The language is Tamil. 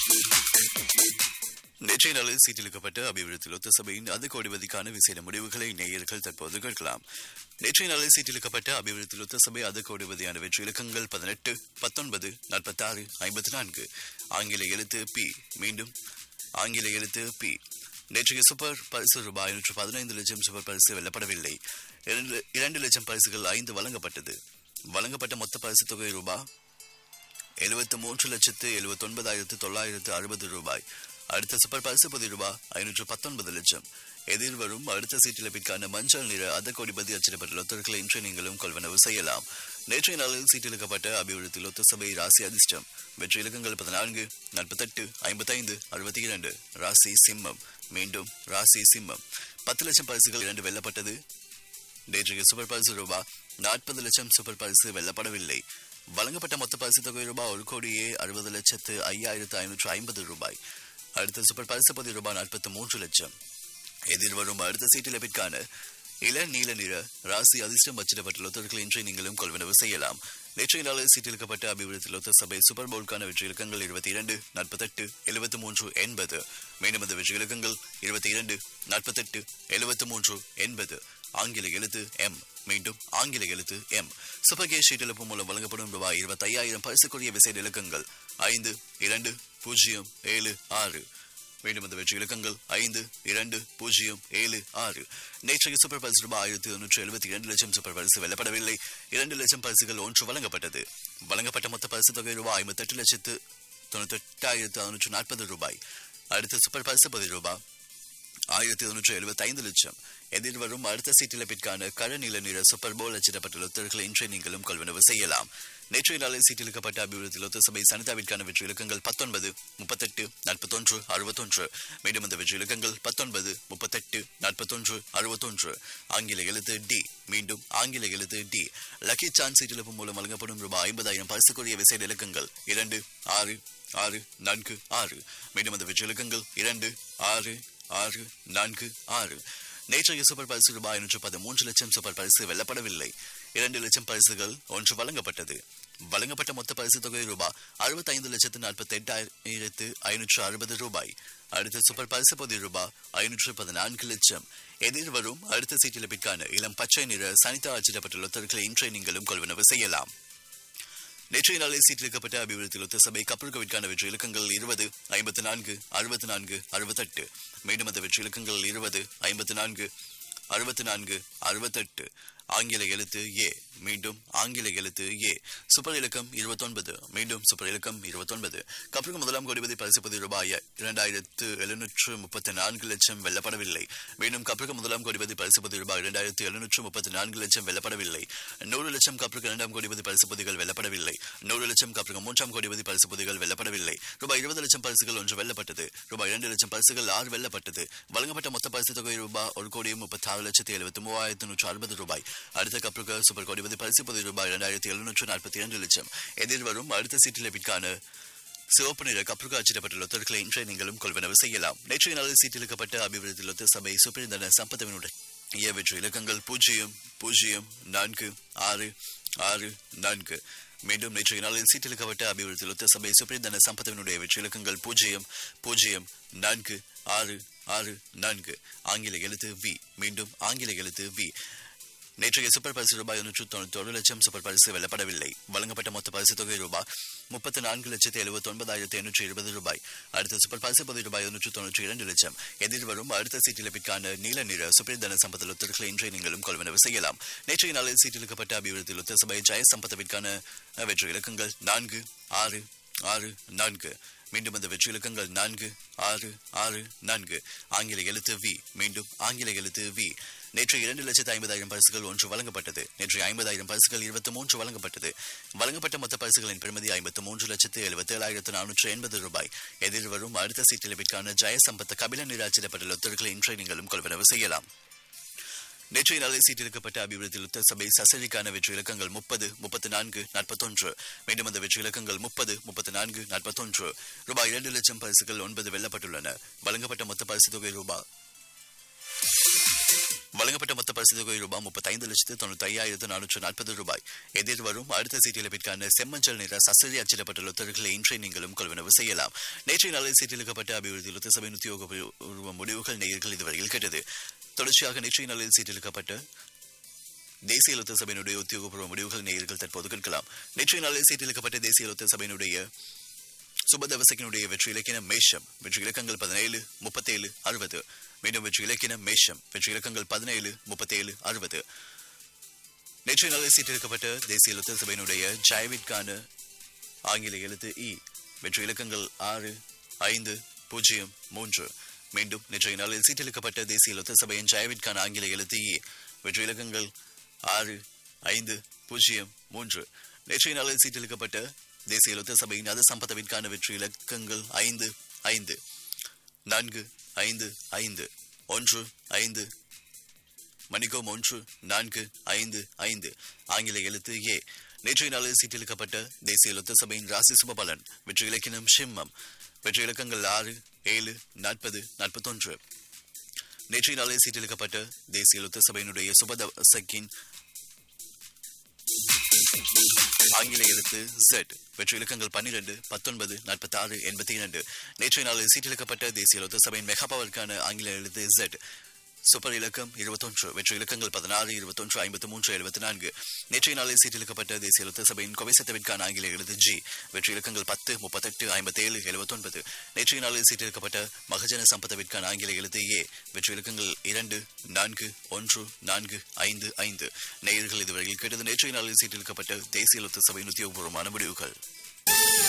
நேற்றைய நாளில் சீட்டிலிக்கப்பட்ட அபிவிருத்தி லொத்த சபையின் அது கோடிபதிக்கான விசேட முடிவுகளை நேயர்கள் தற்போது கேட்கலாம் நேற்றைய நாளில் சீட்டிலிக்கப்பட்ட அபிவிருத்தி லொத்த சபை அது கோடிபதியான வெற்றி இலக்கங்கள் பதினெட்டு பத்தொன்பது நாற்பத்தாறு ஐம்பத்தி நான்கு ஆங்கில எழுத்து பி மீண்டும் ஆங்கில எழுத்து பி நேற்றைய சூப்பர் பரிசு ரூபாய் ஐநூற்று பதினைந்து லட்சம் சூப்பர் பரிசு வெல்லப்படவில்லை இரண்டு இரண்டு லட்சம் பரிசுகள் ஐந்து வழங்கப்பட்டது வழங்கப்பட்ட மொத்த பரிசு தொகை ரூபாய் எழுபத்து மூன்று லட்சத்து எழுபத்தி ஒன்பதாயிரத்து தொள்ளாயிரத்து அறுபது ரூபாய் அடுத்த சூப்பர் பரிசு பதி ரூபாய் ஐநூற்று பத்தொன்பது லட்சம் எதிர்வரும் அடுத்த சீட்டிழப்பிற்கான மஞ்சள் நிற அத கோடிபதி அச்சிடப்பட்ட லொத்தர்களை இன்று நீங்களும் கொள்வனவு செய்யலாம் நேற்றைய நாளில் சீட்டிழுக்கப்பட்ட அபிவிருத்தி லொத்த சபை ராசி அதிர்ஷ்டம் வெற்றி இலக்கங்கள் பதினான்கு நாற்பத்தெட்டு ஐம்பத்தைந்து அறுபத்தி இரண்டு ராசி சிம்மம் மீண்டும் ராசி சிம்மம் பத்து லட்சம் பரிசுகள் இரண்டு வெல்லப்பட்டது நேற்றைய சூப்பர் பரிசு ரூபாய் நாற்பது லட்சம் சூப்பர் பரிசு வெல்லப்படவில்லை வழங்கப்பட்ட மொத்த பரிசு தொகை ரூபாய் ஒரு கோடியே அறுபது லட்சத்து ஐயாயிரத்து ஐநூற்று ஐம்பது ரூபாய் அடுத்த சூப்பர் பரிசு பதி ரூபாய் நாற்பத்தி மூன்று லட்சம் எதிர்வரும் அடுத்த சீட்டிழப்பிற்கான இள நீல நிற ராசி அதிர்ஷ்டம் அச்சிடப்பட்ட லொத்தர்களை இன்றை நீங்களும் கொள்வனவு செய்யலாம் நேற்றைய நாளில் சீட்டிழுக்கப்பட்ட அபிவிருத்தி லொத்த சபை சூப்பர் பவுலுக்கான வெற்றி இலக்கங்கள் இருபத்தி இரண்டு நாற்பத்தெட்டு எழுபத்தி மூன்று எண்பது மீண்டும் அந்த வெற்றி இலக்கங்கள் இருபத்தி இரண்டு நாற்பத்தெட்டு எழுபத்தி மூன்று எண்பது ஆங்கில எழுத்து எம் மீண்டும் ஆங்கில எழுத்து எம் சூப்பர் கேஷ் ஷீட்டிழப்பு மூலம் வழங்கப்படும் ரூபாய் இருபத்தி ஐயாயிரம் பரிசுக்குரிய விசேட இலக்கங்கள் ஐந்து இரண்டு பூஜ்ஜியம் ஏழு ஆறு மீண்டும் அந்த வெற்றி இலக்கங்கள் ஐந்து இரண்டு பூஜ்ஜியம் ஏழு ஆறு நேற்றைய சூப்பர் பரிசு ரூபாய் ஆயிரத்தி தொன்னூற்றி எழுபத்தி இரண்டு லட்சம் சூப்பர் பரிசு வெல்லப்படவில்லை இரண்டு லட்சம் பரிசுகள் ஒன்று வழங்கப்பட்டது வழங்கப்பட்ட மொத்த பரிசு தொகை ரூபாய் ஐம்பத்தெட்டு லட்சத்து தொண்ணூத்தி எட்டாயிரத்து அறுநூற்று நாற்பது ரூபாய் அடுத்த சூப்பர் பரிசு பதி ரூபாய் ஆயிரத்தி தொன்னூற்றி எழுபத்தி ஐந்து லட்சம் எதிர்வரும் அடுத்த சீட்டிழப்பிற்கான கழநில நிற சூப்பர் போல் அச்சிடப்பட்ட லொத்தர்களை இன்றை நீங்களும் கொள்வனவு செய்யலாம் நேற்றைய நாளில் சீட்டிழுக்கப்பட்ட அபிவிருத்தி லொத்த சபை சனிதாவிற்கான வெற்றி இலக்கங்கள் பத்தொன்பது முப்பத்தெட்டு நாற்பத்தொன்று அறுபத்தொன்று மீண்டும் அந்த வெற்றி இலக்கங்கள் பத்தொன்பது முப்பத்தெட்டு நாற்பத்தொன்று அறுபத்தொன்று ஆங்கில எழுத்து டி மீண்டும் ஆங்கில எழுத்து டி லக்கி சான்ஸ் சீட்டிழப்பு மூலம் வழங்கப்படும் ரூபாய் ஐம்பதாயிரம் பரிசுக்குரிய விசேட இலக்கங்கள் இரண்டு ஆறு ஆறு நான்கு ஆறு மீண்டும் அந்த வெற்றி இலக்கங்கள் இரண்டு ஆறு ஆறு நான்கு ஆறு நேற்றைய சூப்பர் பரிசு ரூபாய் நூற்று பதிமூன்று லட்சம் சூப்பர் பரிசு வெல்லப்படவில்லை இரண்டு லட்சம் பரிசுகள் ஒன்று வழங்கப்பட்டது வழங்கப்பட்ட மொத்த பரிசு தொகை ரூபாய் அறுபத்தைந்து லட்சத்து நாற்பத்தி எட்டாயிரத்து ஐநூற்று அறுபது ரூபாய் அடுத்த சூப்பர் பரிசு பொதி ரூபாய் ஐநூற்று பதினான்கு லட்சம் எதிர்வரும் அடுத்த சீட்டிழப்பிற்கான இளம் பச்சை நிற சனிதா அச்சிடப்பட்ட லொத்தர்களை இன்றை நீங்களும் கொள்வனவு செய்யலாம் நேற்றைய நாளில் சீட்டிலிக்கப்பட்ட அபிவிருத்தி லொத்த சபை கப்பல்கவிற்கான வெற்றி இலக்கங்கள் இருபது ஐம்பத்தி நான்கு அறுபத்தி நான்கு அறுபத்தெட்டு மீண்டும் அந்த வெற்றி இலக்கங்கள் இருபது ஐம்பத்தி நான்கு அறுபத்தி நான்கு அறுபத்தெட்டு ஆங்கில எழுத்து ஏ மீண்டும் ஆங்கில எழுத்து ஏ சூப்பர் இலக்கம் இருபத்தொன்பது மீண்டும் சூப்பர் இலக்கம் இருபத்தொன்பது கப்பலுக்கு முதலாம் கோடிபதி பரிசுப்பது ரூபாய் இரண்டாயிரத்து எழுநூற்று முப்பத்தி நான்கு லட்சம் வெல்லப்படவில்லை மீண்டும் கப்பலுக்கு முதலாம் கோடிபதி பரிசுப்பது ரூபாய் இரண்டாயிரத்து எழுநூற்று முப்பத்தி நான்கு லட்சம் வெல்லப்படவில்லை நூறு லட்சம் கப்பலுக்கு இரண்டாம் கோடிபதி பரிசுப்பதிகள் வெல்லப்படவில்லை நூறு லட்சம் கப்பலுக்கு மூன்றாம் கோடிபதி பரிசுப்பதிகள் வெல்லப்படவில்லை ரூபாய் இருபது லட்சம் பரிசுகள் ஒன்று வெல்லப்பட்டது ரூபாய் இரண்டு லட்சம் பரிசுகள் ஆறு வெல்லப்பட்டது வழங்கப்பட்ட மொத்த பரிசு தொகை ரூபாய் ஒரு கோடி முப்பத்தி ஆறு லட்சத்தி எழுபத்தி மூவாயிரத்து நூற்று அறுபது ரூபாய் அடுத்த கப்பலுக்கு சூப்பர் கோடிபதி பரிசு பதி ரூபாய் இரண்டாயிரத்தி எழுநூற்று நாற்பத்தி இரண்டு லட்சம் எதிர்வரும் அடுத்த சீட்டிலப்பிற்கான சிவப்பு நிற கப்பலுக்கு அச்சிடப்பட்ட லொத்தர்களை இன்றைய நீங்களும் கொள்வனவு செய்யலாம் நேற்றைய நாளில் சீட்டிலுக்கப்பட்ட அபிவிருத்தி லொத்த சபை சுப்பிரந்தன சம்பத்தவினுடைய வெற்றி இலக்கங்கள் பூஜ்ஜியம் பூஜ்ஜியம் நான்கு ஆறு ஆறு நான்கு மீண்டும் நேற்றைய நாளில் சீட்டிலுக்கப்பட்ட அபிவிருத்தி லொத்த சபை சுப்பிரந்தன சம்பத்தவினுடைய வெற்றி இலக்கங்கள் பூஜ்ஜியம் பூஜ்ஜியம் நான்கு ஆறு ஆறு நான்கு ஆங்கில எழுத்து வி மீண்டும் ஆங்கில எழுத்து வி நேற்றைய சூப்பர் பரிசு ரூபாய் நூற்று தொண்ணூத்தி ஒரு லட்சம் சூப்பர் பரிசு வெல்லப்படவில்லை வழங்கப்பட்ட மொத்த பரிசு தொகை ரூபாய் முப்பத்தி நான்கு லட்சத்தி எழுபத்தி ஒன்பதாயிரத்தி எண்ணூற்றி இருபது ரூபாய் அடுத்த சூப்பர் பரிசு பதி ரூபாய் நூற்று தொண்ணூற்றி இரண்டு லட்சம் எதிர்வரும் அடுத்த சீட்டிழப்பிற்கான நீல நிற சுப்பிரதன சம்பத்த லொத்தர்களை இன்றைய நீங்களும் கொள்வனவு செய்யலாம் நேற்றைய நாளில் சீட்டிழுக்கப்பட்ட அபிவிருத்தி லொத்த சபை ஜெய சம்பத்தவிற்கான வெற்றி இலக்கங்கள் நான்கு ஆறு ஆறு நான்கு மீண்டும் அந்த வெற்றி இலக்கங்கள் நான்கு ஆறு ஆறு நான்கு ஆங்கில எழுத்து வி மீண்டும் ஆங்கில எழுத்து வி நேற்று இரண்டு லட்சத்து ஐம்பதாயிரம் பரிசுகள் ஒன்று வழங்கப்பட்டது நேற்று ஐம்பதாயிரம் பரிசுகள் இருபத்தி மூன்று வழங்கப்பட்டது வழங்கப்பட்ட மொத்த பரிசுகளின் பெறுமதி ஐம்பத்து மூன்று லட்சத்து எழுபத்தி ஏழாயிரத்து நானூற்று எண்பது ரூபாய் எதிர்வரும் அடுத்த சீட்டிலவிற்கான ஜெயசம்பத்த கபில நிராச்சிடப்பட்ட லொத்தர்களை இன்றை நீங்களும் கொள்வனவு செய்யலாம் நேற்றைய நாளில் சீட்டிருக்கப்பட்ட அபிவிருத்தி லுத்த சபை சசரிக்கான வெற்றி இலக்கங்கள் முப்பது முப்பத்தி நான்கு நாற்பத்தொன்று மீண்டும் அந்த வெற்றி இலக்கங்கள் முப்பது முப்பத்தி நான்கு நாற்பத்தொன்று ரூபாய் இரண்டு லட்சம் பரிசுகள் ஒன்பது வெல்லப்பட்டுள்ளன வழங்கப்பட்ட மொத்த பரிசு தொகை ரூபாய் வழங்கப்பட்ட மொத்த பரிசு தொகை ரூபாய் முப்பத்தைந்து லட்சத்து தொண்ணூத்தி ஐயாயிரத்து நானூற்று நாற்பது ரூபாய் எதிர்வரும் அடுத்த சீட்டிழப்பிற்கான செம்மஞ்சள் நிற சசரி அச்சிடப்பட்ட லொத்தர்களை இன்றை நீங்களும் கொள்வனவு செய்யலாம் நேற்றைய நாளில் சீட்டிழுக்கப்பட்ட அபிவிருத்தி லொத்த சபையின் உத்தியோகபூர்வ முடிவுகள் நேயர்கள் இதுவரையில் கேட்டது தொடர்ச்சியாக நேற்றைய நாளில் சீட்டிழுக்கப்பட்ட தேசிய லொத்த சபையினுடைய உத்தியோகபூர்வ முடிவுகள் நேயர்கள் தற்போது கேட்கலாம் நேற்றைய நாளில் சீட்டிழுக்கப்பட்ட தேசிய லொத்த சபையினுடைய சுபதவசக்கினுடைய வெற்றி இலக்கினம் மேஷம் வெற்றி இலக்கங்கள் பதினேழு முப்பத்தேழு அறுபது மீண்டும் வெற்றி இலக்கினம் மேஷம் வெற்றி இலக்கங்கள் பதினேழு முப்பத்தேழு அறுபது நேற்றைய நாளில் சீட்டிருக்கப்பட்ட தேசிய லொத்த சபையினுடைய ஜாய்விற்கான ஆங்கில எழுத்து இ வெற்றி இலக்கங்கள் ஆறு ஐந்து பூஜ்ஜியம் மூன்று மீண்டும் நேற்றைய நாளில் சீட்டிழுக்கப்பட்ட தேசிய லொத்த சபையின் ஜாய்விற்கான ஆங்கில எழுத்து இ வெற்றி இலக்கங்கள் ஆறு ஐந்து பூஜ்ஜியம் மூன்று நேற்றைய நாளில் சீட்டிழுக்கப்பட்ட தேசிய லொத்த சபையின் அத சம்பதவிற்கான வெற்றி இலக்கங்கள் ஐந்து ஐந்து நான்கு ஐந்து ஐந்து ஒன்று ஐந்து மணிக்கோம் ஒன்று நான்கு ஐந்து ஐந்து ஆங்கில எழுத்து ஏ நேற்றைய நாளில் சீட்டிழுக்கப்பட்ட தேசிய லொத்த சபையின் ராசி சுபபலன் வெற்றி இலக்கினம் சிம்மம் வெற்றி இலக்கங்கள் ஆறு ஏழு நாற்பது நாற்பத்தொன்று நேற்றைய நாளில் சீட்டிழுக்கப்பட்ட தேசிய லொத்த சபையினுடைய சுபதசக்கின் ஆங்கில எழுத்து Z வெற்றி இலக்கங்கள் பன்னிரண்டு பத்தொன்பது நாற்பத்தி ஆறு எண்பத்தி இரண்டு நேற்றைய நாளில் சீட்டிழுக்கப்பட்ட தேசிய லொத்த சபையின் மெகா பவருக்கான ஆங்கில எழுத்து Z சூப்பர் இலக்கம் இருபத்தொன்று வெற்றி இலக்கங்கள் பதினாறு இருபத்தொன்று ஐம்பத்தி மூன்று எழுபத்தி நான்கு நேற்றைய நாளில் சீட்டிழுக்கப்பட்ட தேசிய லொத்த சபையின் கொவைசத்தவிற்கான ஆங்கில எழுத்து ஜி வெற்றி இலக்கங்கள் பத்து முப்பத்தெட்டு ஐம்பத்தேழு எழுபத்தொன்பது நேற்றைய நாளில் சீட்டிழுக்கப்பட்ட மகஜன சம்பதவிற்கான ஆங்கில எழுத்து ஏ வெற்றி இலக்கங்கள் இரண்டு நான்கு ஒன்று நான்கு ஐந்து ஐந்து நேயர்கள் இதுவரையில் கேட்டது நேற்றைய நாளில் சீட்டிழுக்கப்பட்ட தேசிய லொத்த சபையின் உத்தியோகபூர்வமான முடிவுகள்